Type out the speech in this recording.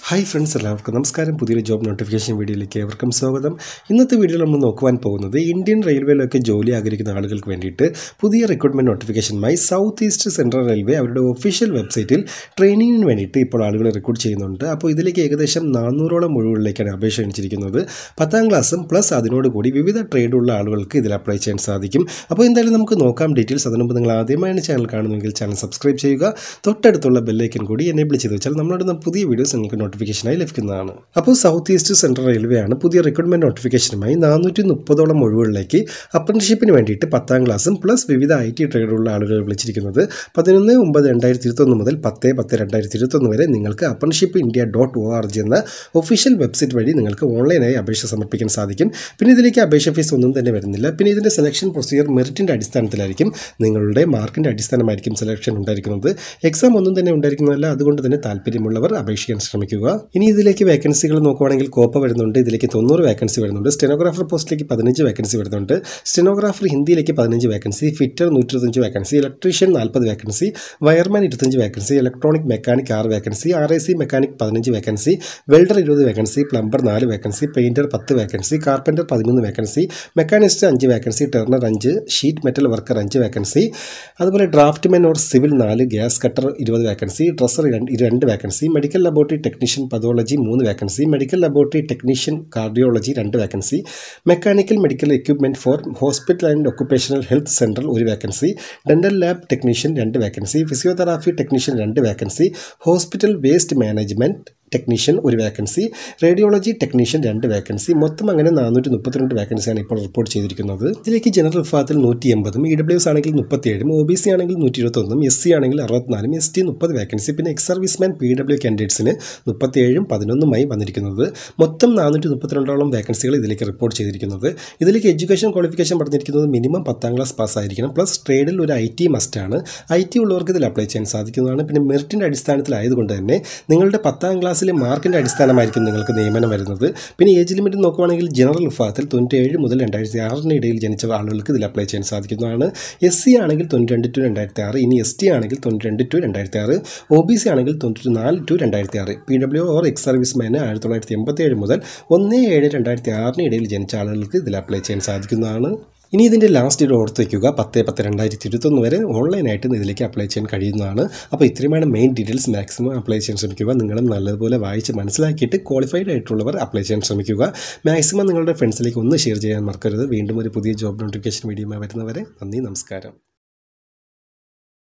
hi friends എല്ലാവർക്കും നമസ്കാരം പുതിയൊരു ജോബ് നോട്ടിഫിക്കേഷൻ വീഡിയോയിലേക്ക് ഏവർക്കും സ്വാഗതം ഇന്നത്തെ വീഡിയോയിൽ നമ്മൾ നോക്കുവാൻ പോകുന്നത് ഇന്ത്യൻ റെയിൽവേയിലൊക്കെ ജോലി ആഗ്രഹിക്കുന്ന ആളുകൾക്ക് വേണ്ടിയിട്ട് പുതിയ റിക്രൂട്ട്മെൻറ്റ് നോട്ടിഫിക്കേഷനുമായി സൗത്ത് ഈസ്റ്റ് സെൻട്രൽ റെയിൽവേ അവരുടെ ഒഫീഷ്യൽ വെബ്സൈറ്റിൽ ട്രെയിനിങ്ങിന് വേണ്ടിയിട്ട് ഇപ്പോൾ ആളുകളെ റിക്രൂട്ട് ചെയ്യുന്നുണ്ട് അപ്പോൾ ഇതിലേക്ക് ഏകദേശം നാനൂറോളം ഒഴിവുകളിലേക്കാണ് അപേക്ഷ ക്ഷണിച്ചിരിക്കുന്നത് പത്താം ക്ലാസ്സും പ്ലസ് അതിനോട് കൂടി വിവിധ ട്രേഡുള്ള ആളുകൾക്ക് ഇതിൽ അപ്ലൈ ചെയ്യാൻ സാധിക്കും അപ്പോൾ എന്തായാലും നമുക്ക് നോക്കാം ഡീറ്റെയിൽസ് അതിനുമുമ്പ് നിങ്ങൾ ആദ്യമായാണ് ചാനൽ കാണുന്നതെങ്കിൽ ചാനൽ സബ്സ്ക്രൈബ് ചെയ്യുക തൊട്ടടുത്തുള്ള ബെല്ലൈക്കൻ കൂടി എനേബിൾ ചെയ്ത് വെച്ചാൽ നമ്മളിടുന്ന പുതിയ വീഡിയോസ് നിങ്ങൾക്ക് നോട്ടിഫിക്കേഷനായി ലഭിക്കുന്നതാണ് അപ്പോൾ സൗത്ത് ഈസ്റ്റ് സെൻട്രൽ റെയിൽവേ ആണ് പുതിയ റിക്രൂട്ട്മെന്റ് നോട്ടിഫിക്കേഷനുമായി നാനൂറ്റി മുപ്പതോളം ഒഴിവുകളിലേക്ക് അപ്രന്റീഷിപ്പിന് വേണ്ടിയിട്ട് പത്താം ക്ലാസ്സും പ്ലസ് വിവിധ ഐ ടി ട്രേഡുള്ള ആളുകൾ വിളിച്ചിരിക്കുന്നത് പതിനൊന്ന് ഒമ്പത് രണ്ടായിരത്തി ഇരുപത്തൊന്ന് മുതൽ പത്ത് പത്ത് രണ്ടായിരത്തി ഇരുപത്തൊന്ന് വരെ നിങ്ങൾക്ക് apprenticeship India dot O R G എന്ന ഒഫീഷ്യൽ വെബ്സൈറ്റ് വഴി നിങ്ങൾക്ക് ഓൺലൈനായി അപേക്ഷ സമർപ്പിക്കാൻ സാധിക്കും പിന്നെ ഇതിലേക്ക് അപേക്ഷ ഫീസ് ഒന്നും തന്നെ വരുന്നില്ല പിന്നെ ഇതിൻ്റെ സെലക്ഷൻ പ്രൊസീജിയർ മെറിറ്റിൻ്റെ അടിസ്ഥാനത്തിലായിരിക്കും നിങ്ങളുടെ മാർക്കിൻ്റെ അടിസ്ഥാനമായിരിക്കും സെലക്ഷൻ ഉണ്ടായിരിക്കുന്നത് എക്സാം ഒന്നും തന്നെ ഉണ്ടായിരിക്കുന്നതല്ല അതുകൊണ്ട് തന്നെ താല്പര്യമുള്ളവർ അപേക്ഷിക്കാൻ ശ്രമിക്കുക ഇനി ഇതിലേക്ക് വേക്കൻസികൾ നോക്കുവാണെങ്കിൽ കോപ്പ വരുന്നുണ്ട് ഇതിലേക്ക് തൊണ്ണൂറ് വേക്കൻസി വരുന്നുണ്ട് സ്റ്റെനോഗ്രാഫർ പോസ്റ്റിലേക്ക് പതിനഞ്ച് വേക്കൻസി വരുന്നുണ്ട് സ്റ്റെനോഗ്രാഫർ ഹിന്ദിയിലേക്ക് പതിനഞ്ച് വേക്കൻസി ഫിറ്റർ നൂറ്റിരുപത്തഞ്ച് വേക്കൻസി ഇലക്ട്രീഷ്യൻ നാൽപ്പത് വേക്കൻസി വയർമാൻ ഇരുപത്തഞ്ച് വേക്കൻസി ഇലക്ട്രോണിക് മെക്കാനിക് ആറ് vacancy R A C mechanic പതിനഞ്ച് വേക്കൻസി വെൽഡർ ഇരുപത് വേക്കൻസി പ്ലംബർ നാല് വേക്കൻസി പെയിൻറ്റർ പത്ത് വേക്കൻസി കാർപ്പൻറ്റർ പതിമൂന്ന് വേക്കൻസി മെക്കാനിസ്റ്റ് അഞ്ച് വേക്കൻസി ടെർണർ അഞ്ച് ഷീറ്റ് മെറ്റൽ വർക്കർ അഞ്ച് വേക്കൻസി അതുപോലെ ഡ്രാഫ്റ്റ്മെൻ ഓർ സിവിൽ നാല് ഗ്യാസ് കട്ടർ ഇരുപത് വേക്കൻസി ഡ്രസ്സർ രണ്ട് രണ്ട് vacancy medical laboratory technician pathology മൂന്ന് vacancy medical laboratory technician cardiology രണ്ട് vacancy mechanical medical equipment for hospital and occupational health centre ഒരു vacancy dental lab technician രണ്ട് vacancy physiotherapy technician രണ്ട് vacancy hospital waste management technician ഒരു vacancy radiology technician രണ്ട് vacancy മൊത്തം അങ്ങനെ നാനൂറ്റി മുപ്പത്തിരണ്ട് വേക്കൻസിയാണ് ഇപ്പോൾ റിപ്പോർട്ട് ചെയ്തിരിക്കുന്നത് ഇതിലേക്ക് ജനറൽ വിഭാഗത്തിൽ നൂറ്റി എൺപതും ഇ ഡബ്ല്യു എസ് ആണെങ്കിൽ മുപ്പത്തിയേഴും ഒ ബി സി ആണെങ്കിൽ നൂറ്റി ഇരുപത്തൊന്നും എസ് സി ആണെങ്കിൽ അറുപത്തിനാലും എസ് ടി മുപ്പത് വേക്കൻസി പിന്നെ എക്സ് സർവീസ്മാൻ പി ഡബ്ല്യു കാൻഡിഡേറ്റ്സിന് മുപ്പത്തിയേഴും പതിനൊന്നുമായി വന്നിരിക്കുന്നത് മൊത്തം നാനൂറ്റി മുപ്പത്തിരണ്ടോളം വേക്കൻസികൾ ഇതിലേക്ക് റിപ്പോർട്ട് ചെയ്തിരിക്കുന്നത് ഇതിലേക്ക് എഡ്യൂക്കേഷൻ ക്വാളിഫിക്കേഷൻ പറഞ്ഞിരിക്കുന്നത് മിനിമം പത്താം ക്ലാസ് പാസ്സായിരിക്കണം പ്ലസ് ട്രേഡിൽ ഒരു ഐ ടി മസ്റ്റാണ് ഐ ടി ഉള്ളവർക്ക് ഇതിൽ അപ്ലൈ ചെയ്യാൻ സാധിക്കുന്നതാണ് പിന്നെ മെറിറ്റിൻ്റെ അടിസ്ഥാനത്തിലായതുകൊണ്ട് തന്നെ നിങ്ങളുടെ പത്താം ക്ലാസ്സിലെ മാർക്കിൻ്റെ അടിസ്ഥാനമായിരിക്കും നിങ്ങൾക്ക് നിയമനം വരുന്നത് പിന്നെ ഏജ് ലിമിറ്റ് നോക്കുവാണെങ്കിൽ ജനറൽ വിഭാഗത്തിൽ തൊണ്ണൂറ്റേഴ് മുതൽ രണ്ടായിരത്തി ആറിന് ഇടയിൽ ജനിച്ച ആളുകൾക്ക് ഇതിൽ അപ്ലൈ ചെയ്യാൻ സാധിക്കുന്നതാണ് എസ് സി ആണെങ്കിൽ തൊണ്ണൂറ്റി രണ്ട് ടു രണ്ടായിരത്തി ആറ് ഇനി എസ് ടി ആണെങ്കിൽ തൊണ്ണൂറ്റി രണ്ട് ടു രണ്ടായിരത്തി ആറ് ഒ ബി സി ആണെങ്കിൽ തൊണ്ണൂറ്റി നാല് ടു രണ്ടായിരത്തി ആറ് പി ഡബ്ല്യു ഓർ എക്സ് സർവീസ്മാന് ആയിരത്തി തൊള്ളായിരത്തി എൺപത്തി ഏഴ് മുതൽ ഒന്ന് ഏഴ് രണ്ടായിരത്തി ആറിന് ഇടയിൽ ജനിച്ച ആളുകൾക്ക് ഇതിൽ അപ്ലൈ ചെയ്യാൻ സാധിക്കുന്നതാണ് ഇനി ഇതിൻ്റെ ലാസ്റ്റ് ഡേറ്റ് ഓർത്ത് വയ്ക്കുക പത്ത് പത്ത് രണ്ടായിരത്തി ഇരുപത്തൊന്ന് വരെ ഓൺലൈനായിട്ട് ഇതിലേക്ക് അപ്ലൈ ചെയ്യാൻ കഴിയുന്നതാണ് അപ്പോൾ ഇത്രയുമാണ് മെയിൻ ഡീറ്റെയിൽസ് മാക്സിമം അപ്ലൈ ചെയ്യാൻ ശ്രമിക്കുക നിങ്ങളും നല്ലതുപോലെ വായിച്ച് മനസ്സിലാക്കിയിട്ട് ക്വാളിഫൈഡ് ആയിട്ടുള്ളവർ അപ്ലൈ ചെയ്യാൻ ശ്രമിക്കുക മാക്സിമം നിങ്ങളുടെ ഫ്രണ്ട്സിലേക്ക് ഒന്ന് ഷെയർ ചെയ്യാൻ മറക്കരുത് വീണ്ടും ഒരു പുതിയ ജോബ് നോട്ടിഫിക്കേഷൻ വീഡിയോ വരുന്നവരെ നന്ദി നമസ്കാരം